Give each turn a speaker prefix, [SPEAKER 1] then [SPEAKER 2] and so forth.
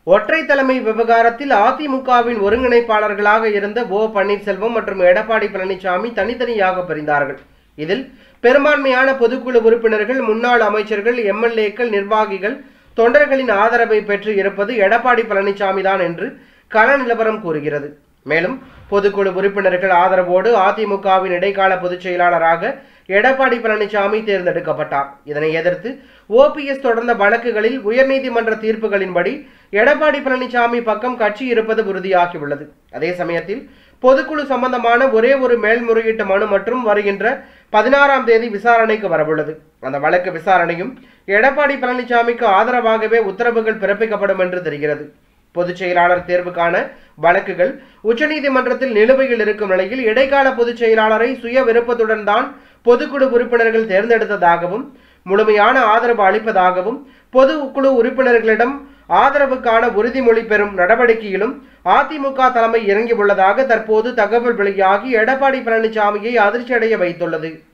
[SPEAKER 1] ஒற்றை தலைமை விவகாரத்தில் அதிமுகவின் ஒருங்கிணைப்பாளர்களாக இருந்த ஓ பன்னீர்செல்வம் மற்றும் எடப்பாடி பழனிசாமி தனித்தனியாக பிரிந்தார்கள் இதில் பெரும்பான்மையான பொதுக்குழு உறுப்பினர்கள் முன்னாள் அமைச்சர்கள் எம்எல்ஏக்கள் நிர்வாகிகள் தொண்டர்களின் ஆதரவை பெற்று இருப்பது எடப்பாடி பழனிசாமி தான் என்று கள நிலவரம் கூறுகிறது மேலும் பொதுக்குழு உறுப்பினர்கள் ஆதரவோடு அதிமுகவின் இடைக்கால பொதுச் செயலாளராக எடப்பாடி பழனிசாமி தேர்ந்தெடுக்கப்பட்டார் இதனை எதிர்த்து ஓபிஎஸ் தொடர்ந்த வழக்குகளில் உயர்நீதிமன்ற தீர்ப்புகளின்படி எடப்பாடி பழனிசாமி பக்கம் கட்சி இருப்பது உறுதியாகியுள்ளது அதே சமயத்தில் பொதுக்குழு சம்பந்தமான ஒரே ஒரு மேல்முறையீட்டு மனு மற்றும் வருகின்ற பதினாறாம் தேதி விசாரணைக்கு வரவுள்ளது அந்த வழக்கு விசாரணையும் எடப்பாடி பழனிசாமிக்கு ஆதரவாகவே உத்தரவுகள் பிறப்பிக்கப்படும் என்று தெரிகிறது பொதுச் செயலாளர் தேர்வுக்கான வழக்குகள் உச்சநீதிமன்றத்தில் நிலுவையில் இருக்கும் நிலையில் இடைக்கால பொதுச் செயலாளரை சுய விருப்பத்துடன் தான் பொதுக்குழு உறுப்பினர்கள் தேர்ந்தெடுத்ததாகவும் முழுமையான ஆதரவு அளிப்பதாகவும் பொதுக்குழு உறுப்பினர்களிடம் ஆதரவுக்கான உறுதிமொழி பெறும் நடவடிக்கையிலும் அதிமுக தலைமை இறங்கியுள்ளதாக தற்போது தகவல் வெளியாகி எடப்பாடி பழனிசாமியை அதிர்ச்சியடைய வைத்துள்ளது